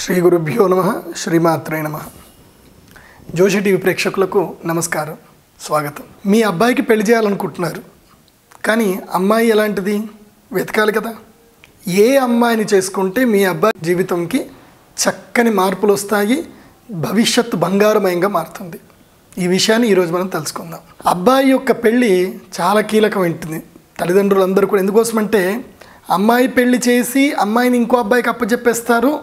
శ్రీ గురుభ్యో నమ శ్రీమాత్రే నమ జోషి టీవీ ప్రేక్షకులకు నమస్కారం స్వాగతం మీ అబ్బాయికి పెళ్లి చేయాలనుకుంటున్నారు కానీ అమ్మాయి ఎలాంటిది వెతకాలి కదా ఏ అమ్మాయిని చేసుకుంటే మీ అబ్బాయి జీవితంకి చక్కని మార్పులు వస్తాయి భవిష్యత్తు బంగారమయంగా మారుతుంది ఈ విషయాన్ని ఈరోజు మనం తెలుసుకుందాం అబ్బాయి యొక్క పెళ్ళి చాలా కీలకమైంటుంది తల్లిదండ్రులందరూ కూడా ఎందుకోసమంటే అమ్మాయి పెళ్లి చేసి అమ్మాయిని ఇంకో అబ్బాయికి అప్పచెప్పేస్తారు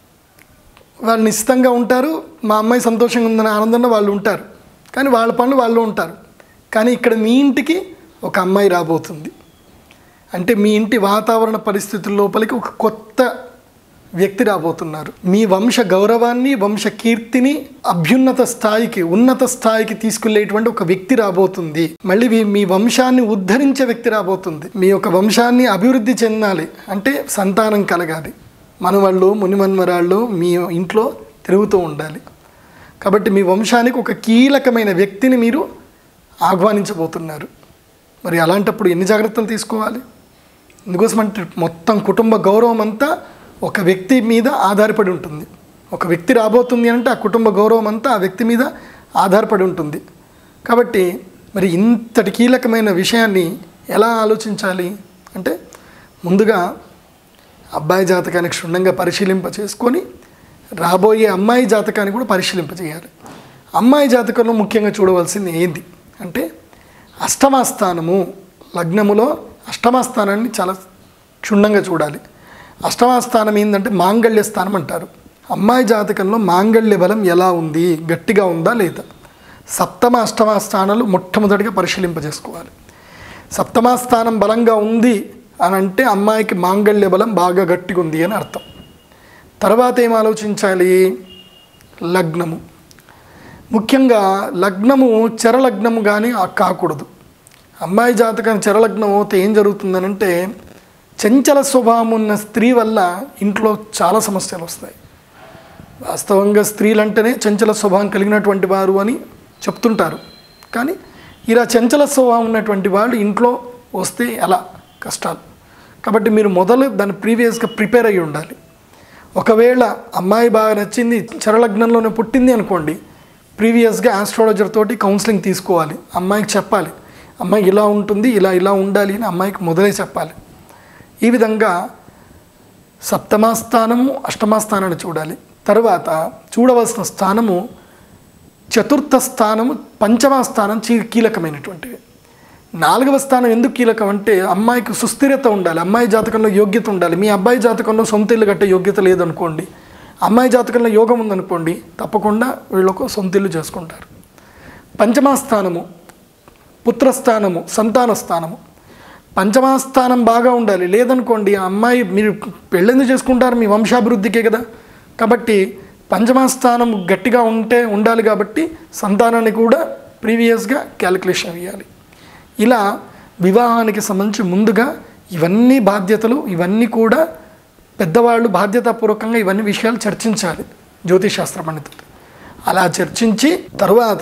వాళ్ళు నిశ్చితంగా ఉంటారు మా అమ్మాయి సంతోషంగా ఉందని ఆనందంగా వాళ్ళు ఉంటారు కానీ వాళ్ళ పనులు వాళ్ళు ఉంటారు కానీ ఇక్కడ మీ ఇంటికి ఒక అమ్మాయి రాబోతుంది అంటే మీ ఇంటి వాతావరణ పరిస్థితుల లోపలికి ఒక కొత్త వ్యక్తి రాబోతున్నారు మీ వంశ గౌరవాన్ని వంశ కీర్తిని అభ్యున్నత స్థాయికి ఉన్నత స్థాయికి తీసుకెళ్లేటువంటి ఒక వ్యక్తి రాబోతుంది మళ్ళీ మీ- మీ వంశాన్ని ఉద్ధరించే వ్యక్తి రాబోతుంది మీ యొక్క వంశాన్ని అభివృద్ధి చెందాలి అంటే సంతానం కలగాలి మనవాళ్ళు మునిమన్మరాళ్ళు మీ ఇంట్లో తిరుగుతూ ఉండాలి కాబట్టి మీ వంశానికి ఒక కీలకమైన వ్యక్తిని మీరు ఆహ్వానించబోతున్నారు మరి అలాంటప్పుడు ఎన్ని జాగ్రత్తలు తీసుకోవాలి ఎందుకోసం అంటే మొత్తం కుటుంబ గౌరవం అంతా ఒక వ్యక్తి మీద ఆధారపడి ఉంటుంది ఒక వ్యక్తి రాబోతుంది అంటే ఆ కుటుంబ గౌరవం అంతా ఆ వ్యక్తి మీద ఆధారపడి ఉంటుంది కాబట్టి మరి ఇంతటి కీలకమైన విషయాన్ని ఎలా ఆలోచించాలి అంటే ముందుగా అబ్బాయి జాతకానికి క్షుణ్ణంగా పరిశీలింప చేసుకొని రాబోయే అమ్మాయి జాతకాన్ని కూడా పరిశీలింప చేయాలి అమ్మాయి జాతకంలో ముఖ్యంగా చూడవలసింది ఏంది అంటే అష్టమాస్థానము లగ్నములో అష్టమాస్థానాన్ని చాలా క్షుణ్ణంగా చూడాలి అష్టమాస్థానం ఏంటంటే మాంగళ్య స్థానం అంటారు అమ్మాయి జాతకంలో మాంగళ్య బలం ఎలా ఉంది గట్టిగా ఉందా లేదా సప్తమ అష్టమ స్థానాలు మొట్టమొదటిగా పరిశీలింప చేసుకోవాలి సప్తమ స్థానం బలంగా ఉంది అని అంటే అమ్మాయికి మాంగళ్య బలం బాగా గట్టిగా ఉంది అని అర్థం తర్వాత ఏం ఆలోచించాలి లగ్నము ముఖ్యంగా లగ్నము చరలగ్నము కానీ కాకూడదు అమ్మాయి జాతకం చరలగ్నం అవుతే ఏం జరుగుతుందనంటే చంచల స్వభావం ఉన్న స్త్రీ వల్ల ఇంట్లో చాలా సమస్యలు వస్తాయి వాస్తవంగా స్త్రీలంటేనే చంచల స్వభావం కలిగినటువంటి వారు అని చెప్తుంటారు కానీ ఇలా చంచల స్వభావం ఉన్నటువంటి వాళ్ళు ఇంట్లో వస్తే ఎలా కష్టాలు కాబట్టి మీరు మొదలు దాన్ని ప్రీవియస్గా ప్రిపేర్ అయ్యి ఉండాలి ఒకవేళ అమ్మాయి బాగా నచ్చింది చరలగ్నంలోనే పుట్టింది అనుకోండి ప్రీవియస్గా ఆస్ట్రాలజర్ తోటి కౌన్సిలింగ్ తీసుకోవాలి అమ్మాయికి చెప్పాలి అమ్మాయి ఇలా ఉంటుంది ఇలా ఇలా ఉండాలి అని అమ్మాయికి మొదలే చెప్పాలి ఈ విధంగా సప్తమాస్థానము అష్టమాస్థానాన్ని చూడాలి తర్వాత చూడవలసిన స్థానము చతుర్థ స్థానము పంచమ స్థానం చీ- కీలకమైనటువంటివి నాలుగవ స్థానం ఎందుకు కీలకం అంటే అమ్మాయికి సుస్థిరత ఉండాలి అమ్మాయి జాతకంలో యోగ్యత ఉండాలి మీ అబ్బాయి జాతకంలో సొంత ఇల్లు కట్టే యోగ్యత లేదనుకోండి అమ్మాయి జాతకంలో యోగం ఉందనుకోండి తప్పకుండా వీళ్ళకు సొంత ఇల్లు చేసుకుంటారు పంచమ స్థానము పుత్రస్థానము సంతాన స్థానము పంచమాస్థానం బాగా ఉండాలి లేదనుకోండి ఆ అమ్మాయి మీరు పెళ్ళెందుకు చేసుకుంటారు మీ వంశాభివృద్ధికే కదా కాబట్టి పంచమాస్థానం గట్టిగా ఉంటే ఉండాలి కాబట్టి సంతానాన్ని కూడా ప్రీవియస్గా క్యాలిక్యులేషన్ వేయాలి ఇలా వివాహానికి సంబంధించి ముందుగా ఇవన్నీ బాధ్యతలు ఇవన్నీ కూడా పెద్దవాళ్ళు బాధ్యతాపూర్వకంగా ఇవన్నీ విషయాలు చర్చించాలి జ్యోతిషాస్త్ర పండితులు అలా చర్చించి తరువాత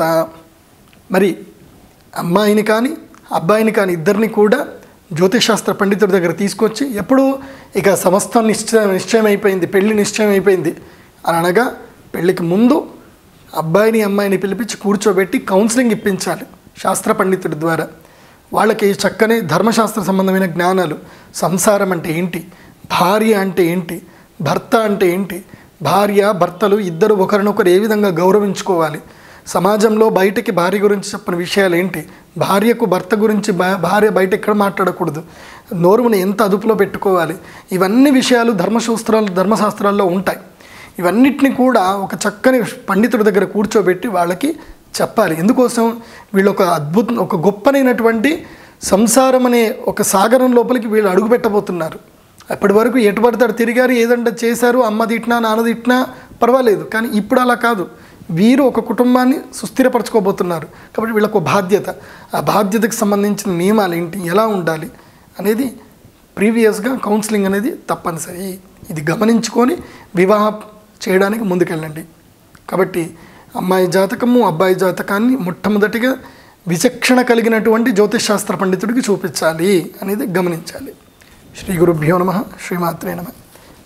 మరి అమ్మాయిని కానీ అబ్బాయిని కానీ ఇద్దరిని కూడా జ్యోతిషాస్త్ర పండితుడి దగ్గర తీసుకొచ్చి ఎప్పుడు ఇక సమస్తం నిశ్చయం నిశ్చయం అయిపోయింది పెళ్లి నిశ్చయం అయిపోయింది అని అనగా పెళ్ళికి ముందు అబ్బాయిని అమ్మాయిని పిలిపించి కూర్చోబెట్టి కౌన్సిలింగ్ ఇప్పించాలి శాస్త్ర పండితుడి ద్వారా వాళ్ళకి చక్కని ధర్మశాస్త్ర సంబంధమైన జ్ఞానాలు సంసారం అంటే ఏంటి భార్య అంటే ఏంటి భర్త అంటే ఏంటి భార్య భర్తలు ఇద్దరు ఒకరినొకరు ఏ విధంగా గౌరవించుకోవాలి సమాజంలో బయటకి భార్య గురించి చెప్పిన విషయాలు ఏంటి భార్యకు భర్త గురించి భా- భార్య బయట ఎక్కడ మాట్లాడకూడదు నోరుముని ఎంత అదుపులో పెట్టుకోవాలి ఇవన్నీ విషయాలు ధర్మశాస్త్రాలు ధర్మశాస్త్రాల్లో ఉంటాయి ఇవన్నిటిని కూడా ఒక చక్కని పండితుడి దగ్గర కూర్చోబెట్టి వాళ్ళకి చెప్పాలి ఎందుకోసం వీళ్ళు ఒక అద్భుతం ఒక గొప్పనైనటువంటి సంసారం అనే ఒక సాగరం లోపలికి వీళ్ళు అడుగు పెట్టబోతున్నారు అప్పటి వరకు ఎటు పడతాడు తిరిగారు ఏదంటే చేశారు అమ్మ తిట్టినా నాన్న తిట్టినా పర్వాలేదు కానీ ఇప్పుడు అలా కాదు వీరు ఒక కుటుంబాన్ని సుస్థిరపరచుకోబోతున్నారు కాబట్టి వీళ్ళకు ఒక బాధ్యత ఆ బాధ్యతకు సంబంధించిన నియమాలు ఏంటి ఎలా ఉండాలి అనేది ప్రీవియస్గా కౌన్సిలింగ్ అనేది తప్పనిసరి ఇది గమనించుకొని వివాహం చేయడానికి ముందుకెళ్ళండి కాబట్టి అమ్మాయి జాతకము అబ్బాయి జాతకాన్ని మొట్టమొదటిగా విచక్షణ కలిగినటువంటి జ్యోతిష్ పండితుడికి చూపించాలి అనేది గమనించాలి శ్రీ గురుభ్యో నమ శ్రీమాత్రే నమ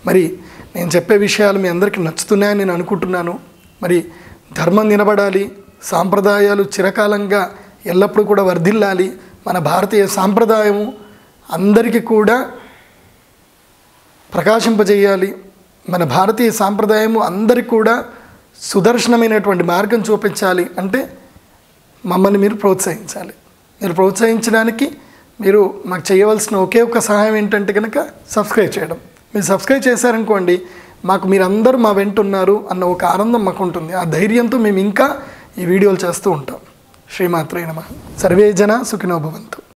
మరి నేను చెప్పే విషయాలు మీ అందరికీ నచ్చుతున్నాయని నేను అనుకుంటున్నాను మరి ధర్మం నిలబడాలి సాంప్రదాయాలు చిరకాలంగా ఎల్లప్పుడూ కూడా వర్ధిల్లాలి మన భారతీయ సాంప్రదాయము అందరికీ కూడా ప్రకాశింపజేయాలి మన భారతీయ సాంప్రదాయము అందరికీ కూడా సుదర్శనమైనటువంటి మార్గం చూపించాలి అంటే మమ్మల్ని మీరు ప్రోత్సహించాలి మీరు ప్రోత్సహించడానికి మీరు మాకు చేయవలసిన ఒకే ఒక సహాయం ఏంటంటే కనుక సబ్స్క్రైబ్ చేయడం మీరు సబ్స్క్రైబ్ చేశారనుకోండి మాకు మీరందరూ మా వెంట ఉన్నారు అన్న ఒక ఆనందం మాకు ఉంటుంది ఆ ధైర్యంతో మేము ఇంకా ఈ వీడియోలు చేస్తూ ఉంటాం శ్రీమాత్రే నమ సర్వే జన సుఖినో భవంతు